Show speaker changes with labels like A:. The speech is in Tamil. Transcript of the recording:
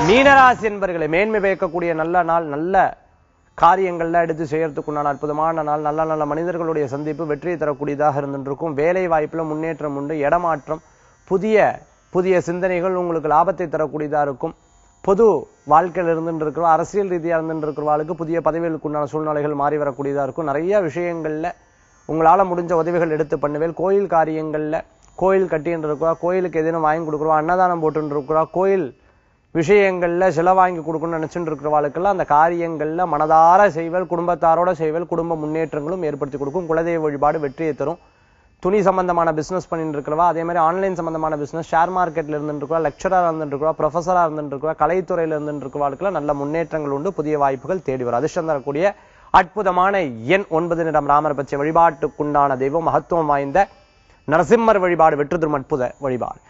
A: மீனராசி என்பர்களை மேன்மை பயக்கக்கூடிய நல்ல நாள் நல்ல காரியங்கள்ல எடுத்து செய்யறதுக்குண்டான அற்புதமான நாள் நல்ல நல்ல மனிதர்களுடைய சந்திப்பு வெற்றியை தரக்கூடியதாக இருந்துருக்கும் வேலை வாய்ப்புல முன்னேற்றம் உண்டு இடமாற்றம் புதிய புதிய சிந்தனைகள் உங்களுக்கு லாபத்தை தரக்கூடியதா இருக்கும் பொது வாழ்க்கையில் இருந்துட்டு இருக்கிற அரசியல் ரீதியா இருந்துட்டு இருக்கிறவாளுக்கு புதிய பதவிகளுக்கு உண்டான சூழ்நிலைகள் மாறி வரக்கூடியதா இருக்கும் நிறைய விஷயங்கள்ல உங்களால முடிஞ்ச உதவிகள் எடுத்து பண்ணுவேன் கோயில் காரியங்கள்ல கோயில் கட்டின்னு இருக்கிறா கோயிலுக்கு எதேனும் வாங்கி கொடுக்குறோம் அன்னதானம் போட்டுன்னு இருக்கிறா கோயில் விஷயங்கள்ல சில வாங்கி கொடுக்கணும்னு நினைச்சுட்டு இருக்கிறவாளுக்கெல்லாம் அந்த காரியங்கள்ல மனதார செய்வல் குடும்பத்தாரோட செய்வல் குடும்ப முன்னேற்றங்களும் ஏற்படுத்தி கொடுக்கும் குலதெய்வ வழிபாடு வெற்றியை தரும் துணி சம்பந்தமான பிசினஸ் பண்ணிட்டு இருக்கிறவா அதே மாதிரி ஆன்லைன் சம்பந்தமான பிசினஸ் ஷேர் மார்க்கெட்ல இருந்துட்டு இருக்கா லெக்சரா இருந்துட்டு இருக்கா ப்ரொஃபஸரா இருந்துட்டு இருக்கா கலைத்துறையில இருந்துட்டு இருக்கிறவாளுக்கெல்லாம் நல்ல முன்னேற்றங்கள் உண்டு புதிய வாய்ப்புகள் தேடி வரும் அதிர்ஷ்டம் தரக்கூடிய அற்புதமான எண் ஒன்பது நிறம் ராமர் பச்சை வழிபாட்டுக்குண்டான தெய்வம் மகத்துவம் வாய்ந்த நரசிம்மர் வழிபாடு வெற்றி தரும் அற்புத வழிபாடு